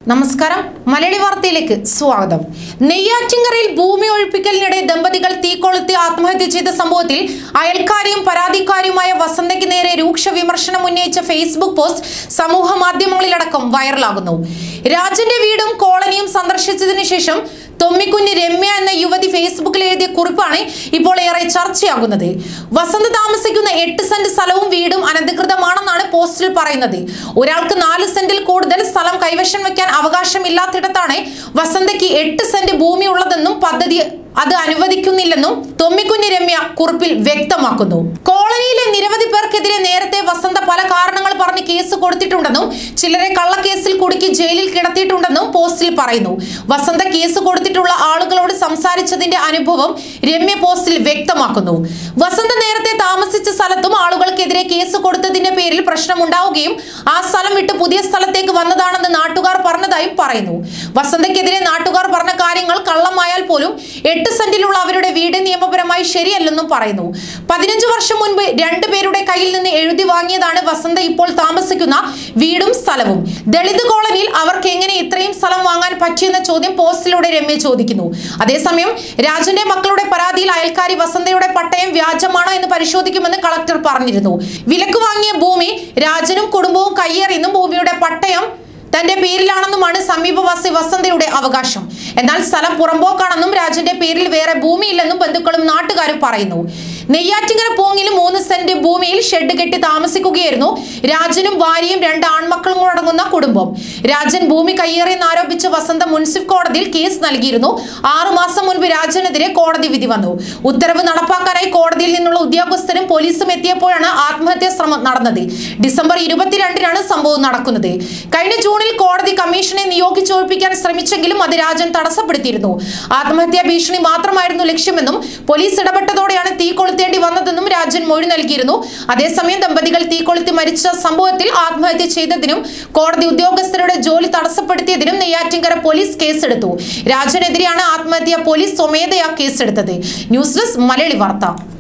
നമസ്കാരം മലയാളി വാർത്തയിലേക്ക് സ്വാഗതം നെയ്യാറ്റിങ്കരയിൽ ഭൂമി ഒഴിപ്പിക്കലിനിടെ ദമ്പതികൾ തീകൊളുത്തി ആത്മഹത്യ ചെയ്ത സംഭവത്തിൽ അയൽക്കാരിയും പരാതിക്കാരിയുമായ വസന്തയ്ക്ക് നേരെ രൂക്ഷ വിമർശനം ഉന്നയിച്ച ഫേസ്ബുക്ക് പോസ്റ്റ് സമൂഹ മാധ്യമങ്ങളിലടക്കം വൈറലാകുന്നു രാജന്റെ വീടും കോളനിയും സന്ദർശിച്ചതിനു ശേഷം തൊമ്മിക്കുഞ്ഞ് രമ്യ എന്ന യുവതി ഫേസ്ബുക്കിൽ എഴുതിയ കുറിപ്പാണ് ഇപ്പോൾ ഏറെ ചർച്ചയാകുന്നത് വസന്ത് താമസിക്കുന്ന എട്ട് സെന്റ് സ്ഥലവും വീടും അനധികൃതമാണെന്നാണ് പോസ്റ്റിൽ പറയുന്നത് ഒരാൾക്ക് നാല് സെന്റിൽ കൂടുതൽ സ്ഥലം കൈവശം വെക്കാൻ അവകാശമില്ലാത്തിടത്താണ് വസന്തയ്ക്ക് എട്ട് സെന്റ് ഭൂമി ഉള്ളതെന്നും പദ്ധതി അത് അനുവദിക്കുന്നില്ലെന്നും തൊമ്മിക്കുഞ്ഞ് രമ്യ കുറിപ്പിൽ വ്യക്തമാക്കുന്നു കോളനിയിലെ നിരവധി പേർക്കെതിരെ നേരത്തെ വസന്ത പല കാരണങ്ങൾ പറഞ്ഞ് കേസ് കൊടുത്തിട്ടുണ്ടെന്നും ചിലരെ കള്ളക്കേസിൽ കുടുക്കി ജയിലിൽ കിടത്തിയിട്ടുണ്ടെന്നും പോസ്റ്റിൽ പറയുന്നു വസന്ത കേസ് കൊടുത്തിട്ടുള്ള ആളുകളോട് സംസാരിച്ചതിന്റെ അനുഭവം രമ്യ പോസ്റ്റിൽ വ്യക്തമാക്കുന്നു വസന്ത നേരത്തെ താമസിച്ച സ്ഥലത്തും ആളുകൾക്കെതിരെ കേസ് കൊടുത്തതിന്റെ പേരിൽ പ്രശ്നമുണ്ടാവുകയും ആ സ്ഥലം വിട്ട് പുതിയ സ്ഥലത്തേക്ക് വന്നതാണെന്ന് നാട്ടുകാർ പറഞ്ഞതായും പറയുന്നു വസന്തയ്ക്കെതിരെ നാട്ടുകാർ പറഞ്ഞ കാര്യങ്ങൾ കള്ളമായാൽ പോലും എട്ട് സെന്റിലുള്ള അവരുടെ വീട് നിയമപരമായി ശരിയല്ലെന്നും പറയുന്നു പതിനഞ്ചു വർഷം മുൻപ് രണ്ടുപേരുടെ കയ്യിൽ നിന്ന് എഴുതി വാങ്ങിയതാണ് വസന്ത ഇപ്പോൾ താമസിക്കുന്ന വീടും സ്ഥലവും ദളിത് കോളനിയിൽ അവർക്ക് എങ്ങനെ ഇത്രയും സ്ഥലം വാങ്ങാൻ പറ്റിയെന്ന ചോദ്യം പോസ്റ്റിലൂടെ രമ്യ ചോദിക്കുന്നു അതേസമയം രാജന്റെ മക്കളുടെ പരാതിയിൽ അയൽക്കാരി വസന്തയുടെ പട്ടയം വ്യാജമാണോ എന്ന് പരിശോധിക്കുമെന്ന് കളക്ടർ പറഞ്ഞിരുന്നു വിലക്ക് വാങ്ങിയ ഭൂമി രാജനും കുടുംബവും കയ്യേറിയെന്നും ഭൂമിയുടെ പട്ടയം തന്റെ പേരിലാണെന്നുമാണ് സമീപവാസി വസന്തയുടെ അവകാശം എന്നാൽ സ്ഥലം പുറമ്പോക്കാണെന്നും രാജന്റെ പേരിൽ വേറെ ഭൂമിയില്ലെന്നും ബന്ധുക്കളും നാട്ടുകാരും പറയുന്നു നെയ്യാറ്റിങ്ങര പോങ്ങിലും മൂന്ന് സെന്റ് ഭൂമിയിൽ ഷെഡ് കെട്ടി താമസിക്കുകയായിരുന്നു രാജനും ഭാര്യയും രണ്ട് ആൺമക്കളും അടങ്ങുന്ന കുടുംബം രാജൻ ഭൂമി കയ്യേറിയെന്ന് ആരോപിച്ച് വസന്ത മുൻസിഫ് കോടതിയിൽ കേസ് നൽകിയിരുന്നു ആറു മാസം മുൻപ് രാജനെതിരെ കോടതി വിധി വന്നു ഉത്തരവ് നടപ്പാക്കാനായി കോടതിയിൽ നിന്നുള്ള ഉദ്യോഗസ്ഥരും പോലീസും എത്തിയപ്പോഴാണ് ആത്മഹത്യാ ശ്രമം നടന്നത് ഡിസംബർ ഇരുപത്തിരണ്ടിനാണ് സംഭവം നടക്കുന്നത് കഴിഞ്ഞ ജൂണിൽ കോടതി കമ്മീഷനെ നിയോഗിച്ചൊഴിപ്പിക്കാൻ ശ്രമിച്ചെങ്കിലും അത് രാജൻ തടസ്സപ്പെടുത്തിയിരുന്നു ആത്മഹത്യാ ഭീഷണി മാത്രമായിരുന്നു ലക്ഷ്യമെന്നും പോലീസ് ഇടപെട്ടതോടെയാണ് തീ കൊളുത്തേണ്ടി വന്നതെന്നും രാജൻ മൊഴി നൽകിയിരുന്നു അതേസമയം ദമ്പതികൾ തീ കൊളുത്തി മരിച്ച സംഭവത്തിൽ ആത്മഹത്യ ചെയ്തതിനും കോടതി ഉദ്യോഗസ്ഥരുടെ ജോലി തടസ്സപ്പെടുത്തിയതിനും നെയ്യാറ്റിങ്കര പോലീസ് കേസെടുത്തു രാജനെതിരെയാണ് ആത്മഹത്യ പോലീസ് സ്വമേധയാ കേസെടുത്തത് ന്യൂസ് ഡെസ്ക് മലയാളി വാർത്ത